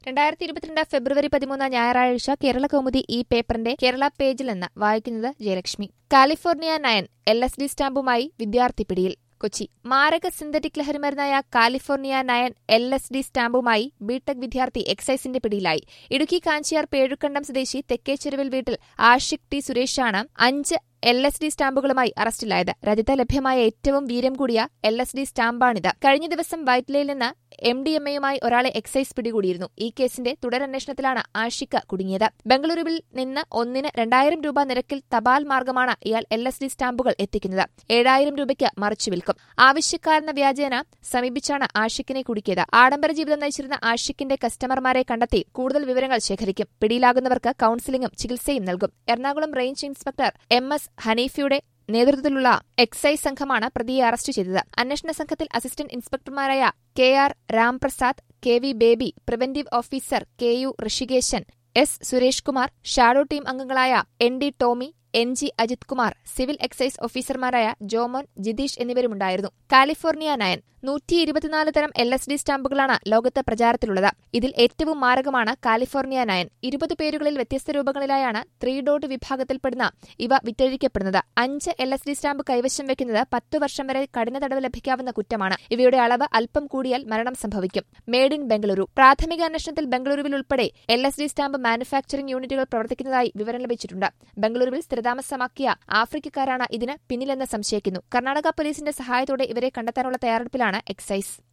രണ്ടായിരത്തി ഇരുപത്തിരണ്ട് ഫെബ്രുവരി പതിമൂന്ന് ഞായറാഴ്ച കേരള കൗമുദി ഈ പേപ്പറിന്റെ കേരള പേജിൽ നിന്ന് വായിക്കുന്നത് Jayalakshmi California nine L S D സ്റ്റാമ്പുമായി വിദ്യാർത്ഥി പിടിയിൽ കൊച്ചി മാരക സിന്തറ്റിക് ലഹരിമരുന്നായ California nine L S D സ്റ്റാമ്പുമായി ബിടെക് വിദ്യാർത്ഥി എക്സൈസിന്റെ പിടിയിലായി ഇടുക്കി കാഞ്ചിയാർ പേഴുക്കണ്ടം സ്വദേശി തെക്കേച്ചെരുവിൽ വീട്ടിൽ ആഷിഖ് ടി സുരേഷാണ് അഞ്ച് എൽ എസ് ഡി സ്റ്റാമ്പുകളുമായി അറസ്റ്റിലായത് രാജ്യത്ത് ലഭ്യമായ ഏറ്റവും വീര്യം കൂടിയ എൽ എസ് ഡി സ്റ്റാമ്പാണിത് കഴിഞ്ഞ ദിവസം വൈറ്റ്ലയിൽ നിന്ന് എം ഡി എം എയുമായി ഒരാളെ എക്സൈസ് പിടികൂടിയിരുന്നു ഈ കേസിന്റെ തുടരന്വേഷണത്തിലാണ് ആഷിക്ക കുടുങ്ങിയത് ബംഗളൂരുവിൽ നിന്ന് ഒന്നിന് രണ്ടായിരം രൂപ നിരക്കിൽ തപാൽ മാർഗമാണ് ഇയാൾ എൽ എസ് ഡി സ്റ്റാമ്പുകൾ എത്തിക്കുന്നത് ഏഴായിരം രൂപയ്ക്ക് മറിച്ചു വിൽക്കും ആവശ്യക്കാരെന്ന വ്യാജേന സമീപിച്ചാണ് ആഷിക്കിനെ കുടുക്കിയത് ആഡംബര ജീവിതം നയിച്ചിരുന്ന ആഷിക്കിന്റെ കസ്റ്റമർമാരെ കണ്ടെത്തി കൂടുതൽ വിവരങ്ങൾ ശേഖരിക്കും പിടിയിലാകുന്നവർക്ക് കൌൺസിലിംഗും ചികിത്സയും നൽകും Ernakulam range inspector M S ഹനീഫയുടെ നേതൃത്വത്തിലുള്ള എക്സൈസ് സംഘമാണ് പ്രതിയെ അറസ്റ്റ് ചെയ്തത് അന്വേഷണ സംഘത്തിൽ അസിസ്റ്റന്റ് ഇൻസ്പെക്ടർമാരായ K R Ramprasad K V Baby preventive officer K U Rishikesan S Suresh Kumar shadow team അംഗങ്ങളായ N D Tomy N G Ajith Kumar civil excise ഓഫീസർമാരായ ജോമോൻ ജിതീഷ് എന്നിവരുമുണ്ടായിരുന്നു കാലിഫോർണിയ നയൻ നൂറ്റി ഇരുപത്തിനാല് തരം എൽ എസ് ഡി സ്റ്റാമ്പുകളാണ് ലോകത്ത് പ്രചാരത്തിലുള്ളത് ഇതിൽ ഏറ്റവും മാരകമാണ് കാലിഫോർണിയ നയൻ ഇരുപത് പേരുകളിൽ വ്യത്യസ്ത രൂപങ്ങളിലായാണ് ത്രീ ഡോട്ട് വിഭാഗത്തിൽപ്പെടുന്ന ഇവ വിറ്റഴിക്കപ്പെടുന്നത് അഞ്ച് എൽ എസ് ഡി സ്റ്റാമ്പ് കൈവശം വെക്കുന്നത് പത്തു വർഷം വരെ കഠിന തടവ് ലഭിക്കാവുന്ന കുറ്റമാണ് ഇവയുടെ അളവ് അല്പം കൂടിയാൽ മരണം സംഭവിക്കും മേഡ് ഇൻ ബംഗളൂരു പ്രാഥമിക അന്വേഷണത്തിൽ ബംഗളൂരുവിൽ ഉൾപ്പെടെ L S D stamp manufacturing യൂണിറ്റുകൾ പ്രവർത്തിക്കുന്നതായി വിവരം ലഭിച്ചിട്ടുണ്ട് ബംഗളൂരുവിൽ സ്ഥിരതാമസമാക്കിയ ആഫ്രിക്കക്കാരാണ് ഇതിന് പിന്നിലെന്ന് സംശയിക്കുന്നു കർണാടക പോലീസിന്റെ സഹായത്തോടെ ഇവരെ കണ്ടെത്താനുള്ള തയ്യാറെടുപ്പിലാണ് എക്സൈസ്